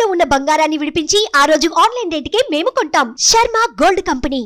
తాకట్టులో ఉన్న బంగారాన్ని విడిపించి ఆ రోజు ఆన్లైన్ రేటుకే మేము కొంటాం శర్మ గోల్డ్ కంపెనీ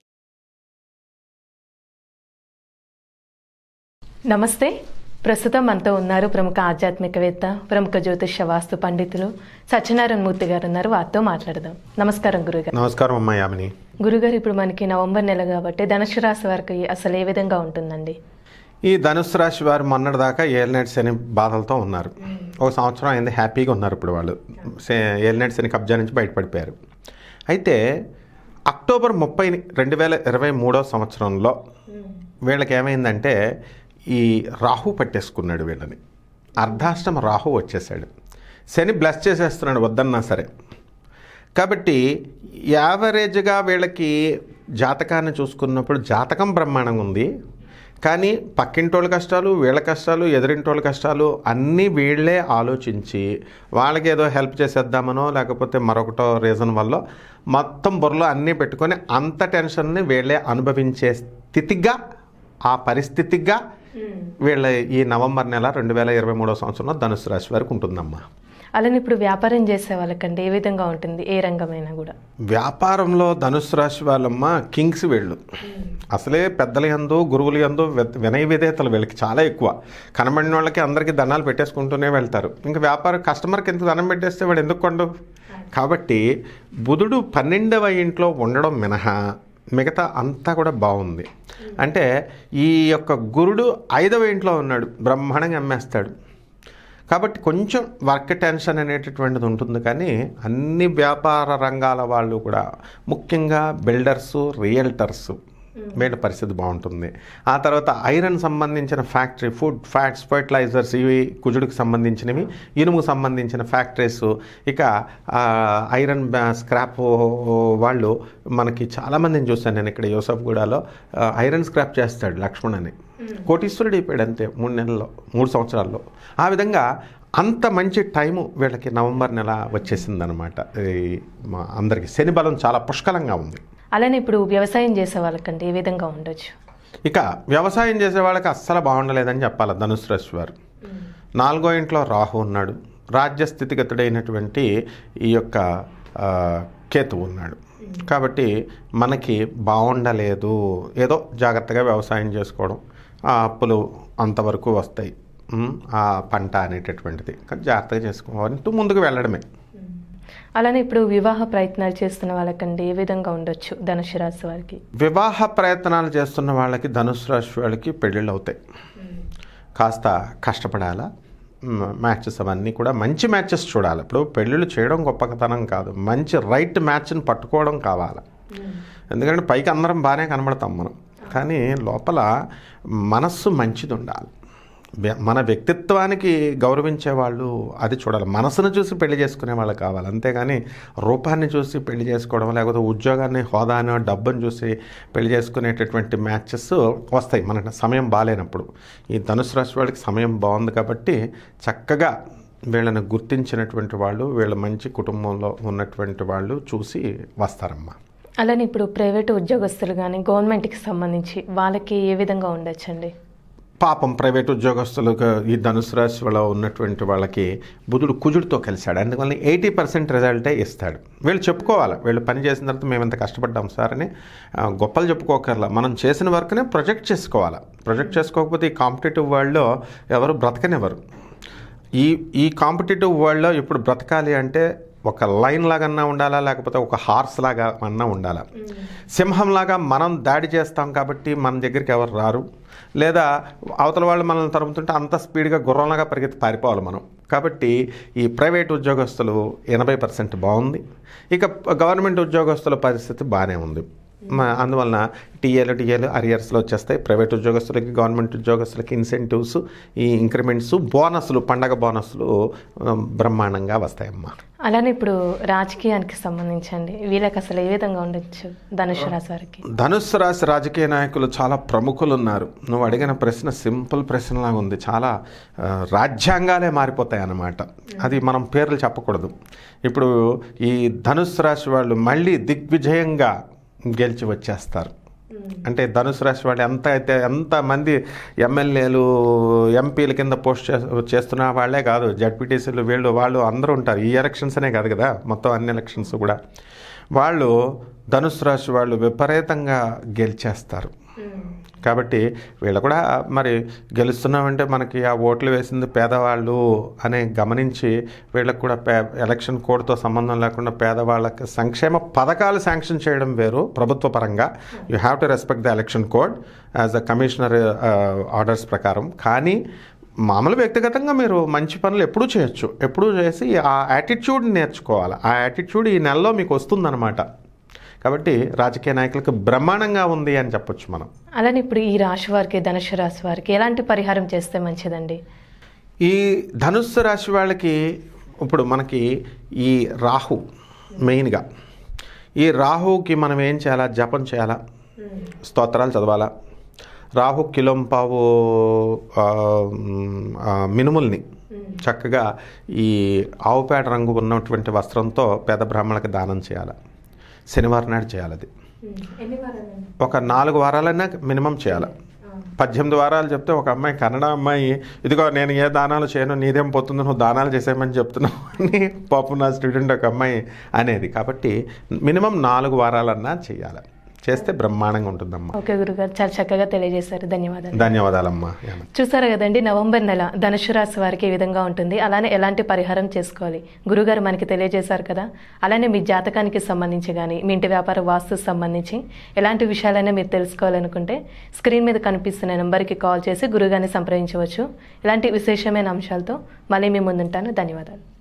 నమస్తే ప్రస్తుతం మనతో ఉన్నారు ప్రముఖ ఆధ్యాత్మికవేత్త ప్రముఖ జ్యోతిష వాస్తు పండితులు సత్యనారాయణ మూర్తి గారు ఉన్నారు వారితో మాట్లాడదాం నమస్కారం గురుగారు నమస్కారం అమ్మా యామిని గురుగారు ఇప్పుడు మనకి నవంబర్ నెల కాబట్టి ధనుసు రాశి వారికి అసలు ఏ విధంగా ఉంటుందండి ఈ ధనుసు రాశి వారు మొన్నటి దాకా ఏలినట్స్ శని బాధలతో ఉన్నారు ఒక సంవత్సరం అయింది హ్యాపీగా ఉన్నారు ఇప్పుడు వాళ్ళు ఏలినట్స్ శని కబ్జా నుంచి బయటపడిపోయారు అయితే అక్టోబర్ ముప్పై రెండు వేల ఇరవై మూడో సంవత్సరంలో వీళ్ళకి ఏమైందంటే ఈ రాహు పట్టేసుకున్నాడు వీళ్ళని అర్ధాష్టమ రాహు వచ్చేసాడు శని బ్లెస్ చేసేస్తున్నాడు వద్దన్నా సరే కాబట్టి యావరేజ్గా వీళ్ళకి జాతకాన్ని చూసుకున్నప్పుడు జాతకం బ్రహ్మాండంగా ఉంది కానీ పక్కింటోళ్ళ కష్టాలు వీళ్ళ కష్టాలు ఎదురింటోళ్ళ కష్టాలు అన్నీ వీళ్ళే ఆలోచించి వాళ్ళకి ఏదో హెల్ప్ చేసేద్దామనో లేకపోతే మరొకటో రీజన్ వల్ల మొత్తం బుర్రలో అన్నీ పెట్టుకొని అంత టెన్షన్ని వీళ్ళే అనుభవించే స్థితిగా ఆ పరిస్థితిగా వీళ్ళ ఈ నవంబర్ నెల రెండు వేల ఇరవై మూడో సంవత్సరంలో ధనుసు రాశి వరకు ఉంటుందమ్మా అలానే ఇప్పుడు వ్యాపారం చేసే వాళ్ళకండి ఏ విధంగా ఉంటుంది ఏ రంగమైనా కూడా వ్యాపారంలో ధనుసు రాశి వాళ్ళమ్మ కింగ్స్ వీళ్ళు అసలే పెద్దల యందు గురువుల యందు వె- వినయ విధేతలు వీళ్ళకి చాలా ఎక్కువ కనబడిన వాళ్ళకి అందరికీ దండాలు పెట్టేసుకుంటూనే వెళ్తారు ఇంకా వ్యాపారం కస్టమర్కి ఎంత దండం పెట్టేస్తే వాడు ఎందుకు కొండు కాబట్టి బుధుడు పన్నెండవ ఇంట్లో ఉండడం మినహా మిగతా అంతా కూడా బాగుంది అంటే ఈ యొక్క గురుడు ఐదవ ఇంట్లో ఉన్నాడు బ్రహ్మాండంగా అమ్మేస్తాడు కాబట్టి కొంచెం వర్క్ టెన్షన్ అనేటటువంటిది ఉంటుంది కానీ అన్ని వ్యాపార రంగాల వాళ్ళు కూడా ముఖ్యంగా బిల్డర్సు రియల్టర్సు వీళ్ళ పరిస్థితి బాగుంటుంది ఆ తర్వాత ఐరన్ సంబంధించిన ఫ్యాక్టరీ ఫుడ్ ఫ్యాట్స్ ఫర్టిలైజర్స్ ఇవి కుజుడికి సంబంధించినవి ఇనుముకు సంబంధించిన ఫ్యాక్టరీస్ ఇక ఆ, ఐరన్ బ్యా- స్క్రాప్ వాళ్ళు మనకి చాలామందిని చూస్తాను నేను ఇక్కడ యూసఫ్గూడలో ఆ, ఐరన్ స్క్రాప్ చేస్తాడు లక్ష్మణ్ అని కోటీశ్వరుడు అయిపోయాడు అంతే మూడు నెలల్లో మూడు సంవత్సరాల్లో ఆ విధంగా అంత మంచి టైము వీళ్ళకి నవంబర్ నెల వచ్చేసిందనమాట ఈ మా అందరికి శని బలం చాలా పుష్కలంగా ఉంది అలానే ఇప్పుడు వ్యవసాయం చేసే వాళ్ళకండి ఏ విధంగా ఉండొచ్చు ఇక వ్యవసాయం చేసే వాళ్ళకి అస్సలు బాగుండలేదని చెప్పాలి ధనుసు రాశి వారు నాలుగో ఇంట్లో రాహు ఉన్నాడు రాజ్య స్థితిగతుడైనటువంటి ఈ యొక్క ఆ, కేతువు ఉన్నాడు కాబట్టి మనకి బాగుండలేదు ఏదో జాగ్రత్తగా వ్యవసాయం చేసుకోవడం ఆ అప్పులు అంతవరకు వస్తాయి ఉమ్, ఆ పంట అనేటటువంటిది కానీ జాగ్రత్తగా చేసుకోవాలంటూ ముందుకు వెళ్ళడమే అలానే ఇప్పుడు వివాహ ప్రయత్నాలు చేస్తున్న వాళ్ళకండి ఏ విధంగా ఉండొచ్చు ధనుసు రాశి వారికి వివాహ ప్రయత్నాలు చేస్తున్న వాళ్ళకి ధనుసు రాశి వాళ్ళకి పెళ్ళిళ్ళు అవుతాయి కాస్త కష్టపడాలా మ్, మ్యాచెస్ అవన్నీ కూడా మంచి మ్యాచెస్ చూడాలి ఇప్పుడు పెళ్ళిళ్ళు చేయడం గొప్పతనం కాదు మంచి రైట్ మ్యాచ్ని పట్టుకోవడం కావాలి ఎందుకంటే పైకి అందరం బాగానే కనబడతాం మనం కానీ లోపల మనస్సు మంచిది ఉండాలి వ్య- మన వ్యక్తిత్వానికి గౌరవించే వాళ్ళు అది చూడాలి మనసును చూసి పెళ్లి చేసుకునే వాళ్ళు కావాలి అంతేగాని రూపాన్ని చూసి పెళ్లి చేసుకోవడం లేకపోతే ఉద్యోగాన్ని హోదాను డబ్బును చూసి పెళ్లి చేసుకునేటటువంటి మ్యాచెస్ వస్తాయి మనకు సమయం బాగాలేనప్పుడు ఈ ధనుసు రాశి వాళ్ళకి సమయం బాగుంది కాబట్టి చక్కగా వీళ్ళని గుర్తించినటువంటి వాళ్ళు వీళ్ళ మంచి కుటుంబంలో ఉన్నటువంటి వాళ్ళు చూసి వస్తారమ్మా అలానే ఇప్పుడు ప్రైవేటు ఉద్యోగస్తులు కానీ గవర్నమెంట్కి సంబంధించి వాళ్ళకి ఏ విధంగా ఉండొచ్చండి పాపం ప్రైవేట్ ఉద్యోగస్తులకు ఈ ధనుసు రాశిలో ఉన్నటువంటి వాళ్ళకి బుధుడు కుజుడితో కలిశాడు అందువల్ల ఎయిటీ పర్సెంట్ రిజల్టే ఇస్తాడు వీళ్ళు చెప్పుకోవాలి వీళ్ళు పని చేసిన తర్వాత మేము ఇంత కష్టపడ్డాం సార్ అని ఆ, గొప్పలు చెప్పుకోకర్లా మనం చేసిన వర్క్నే ప్రొజెక్ట్ చేసుకోవాలి ప్రొజెక్ట్ చేసుకోకపోతే ఈ కాంపిటేటివ్ వరల్డ్లో ఎవరు బ్రతకనివ్వరు ఈ ఈ కాంపిటేటివ్ వరల్డ్లో ఇప్పుడు బ్రతకాలి అంటే ఒక లైన్ లాగన్నా ఉండాలా లేకపోతే ఒక హార్స్ లాగా అన్నా ఉండాలా సింహంలాగా మనం దాడి చేస్తాం కాబట్టి మన దగ్గరికి ఎవరు రారు లేదా అవతల వాళ్ళు మనల్ని తరుముతుంటే అంత స్పీడ్గా గుర్రంలాగా పరిగెత్తి పారిపోవాలి మనం కాబట్టి ఈ ప్రైవేట్ ఉద్యోగస్తులు ఎనభై పర్సెంట్ బాగుంది ఇక గవర్నమెంట్ ఉద్యోగస్తుల పరిస్థితి బాగానే ఉంది మా- అందువలన టీఏలు టీఏలు అరియర్స్లో వచ్చేస్తాయి ప్రైవేట్ ఉద్యోగస్తులకి గవర్నమెంట్ ఉద్యోగస్తులకి ఇన్సెంటివ్స్ ఈ ఇంక్రిమెంట్స్ బోనస్లు పండగ బోనస్లు ఆ, బ్రహ్మాండంగా వస్తాయమ్మా అలానే ఇప్పుడు రాజకీయానికి సంబంధించండి వీళ్ళకి అసలు ఏ విధంగా ఉండొచ్చు ధనుసు రాశి వారికి ధనుస్సు రాశి రాజకీయ నాయకులు చాలా ప్రముఖులు ఉన్నారు నువ్వు అడిగిన ప్రశ్న సింపుల్ ప్రశ్నలాగా ఉంది చాలా ఆ, రాజ్యాంగాలే మారిపోతాయి అన్నమాట అది మనం పేర్లు చెప్పకూడదు ఇప్పుడు ఈ ధనుస్సు రాశి వాళ్ళు మళ్ళీ దిగ్విజయంగా గెలిచి వచ్చేస్తారు అంటే ధనుసు రాశి వాళ్ళు ఎంత అయితే ఎంత మంది ఎమ్మెల్యేలు ఎంపీల కింద పోస్ట్ చే- చేస్తున్న వాళ్ళే కాదు జడ్పీటీసీలు వీళ్ళు వాళ్ళు అందరూ ఉంటారు ఈ ఎలక్షన్స్ అనే కాదు కదా మొత్తం అన్ని ఎలక్షన్స్ కూడా వాళ్ళు ధనుసు రాశి వాళ్ళు విపరీతంగా గెలిచేస్తారు కాబట్టి వీళ్ళు కూడా మరి గెలుస్తున్నామంటే మనకి ఆ ఓట్లు వేసింది పేదవాళ్ళు అని గమనించి వీళ్ళకి కూడా పే ఎలక్షన్ కోడ్తో సంబంధం లేకుండా పేదవాళ్ళకి సంక్షేమ పథకాలు శాంక్షన్ చేయడం వేరు ప్రభుత్వ పరంగా you have to respect the election code as a commissioner orders ప్రకారం కానీ మామూలు వ్యక్తిగతంగా మీరు మంచి పనులు ఎప్పుడూ చేయొచ్చు ఎప్పుడూ చేసి ఆ యాటిట్యూడ్ నేర్చుకోవాలి ఆ యాటిట్యూడ్ ఈ నెలలో మీకు వస్తుందన్నమాట కాబట్టి రాజకీయ నాయకులకు బ్రహ్మాండంగా ఉంది అని చెప్పొచ్చు మనం అలానే ఇప్పుడు ఈ రాశి వారికి ధనుషు రాశి వారికి ఎలాంటి పరిహారం చేస్తే మంచిదండి ఈ ధనుస్సు రాశి వాళ్ళకి ఇప్పుడు మనకి ఈ రాహు మెయిన్గా ఈ రాహుకి మనం ఏం చేయాలా జపం చేయాలా స్తోత్రాలు చదవాలా రాహు కిలోంపావు ఆ, ఆ, మినుముల్ని చక్కగా ఈ ఆవుపేట రంగు ఉన్నటువంటి వస్త్రంతో పేద బ్రాహ్మణులకు దానం చేయాలి శనివారం నాడు చేయాలి అది ఒక నాలుగు వారాలైనా మినిమం చేయాలి పద్దెనిమిది వారాలు చెప్తే ఒక అమ్మాయి కన్నడ అమ్మాయి ఇదిగో నేను ఏ దానాలు చేయను నీదేం పోతుంది నువ్వు దానాలు చేసేయమని చెప్తున్నావు అని పాపం నా స్టూడెంట్ ఒక అమ్మాయి అనేది కాబట్టి మినిమం నాలుగు వారాలన్నా చేయాలి చేస్తే బ్రహ్మాండంగా ఉంటుందమ్మా ఓకే గురుగారు చాలా చక్కగా తెలియజేశారు ధన్యవాదాలు ధన్యవాదాలమ్మా యామ. చూసారు కదండి నవంబర్ నెల ధనుసు రాశి వారికి ఈ విధంగా ఉంటుంది అలానే ఎలాంటి పరిహారం చేసుకోవాలి గురుగారు మనకి తెలియజేశారు కదా అలానే మీ జాతకానికి సంబంధించి కానీ మీ ఇంటి వ్యాపార వాస్తు సంబంధించి ఎలాంటి విషయాలైనా మీరు తెలుసుకోవాలనుకుంటే స్క్రీన్ మీద కనిపిస్తున్న నెంబర్కి కాల్ చేసి గురుగారిని సంప్రదించవచ్చు ఇలాంటి విశేషమైన అంశాలతో మళ్ళీ మీ ముందుంటాను ధన్యవాదాలు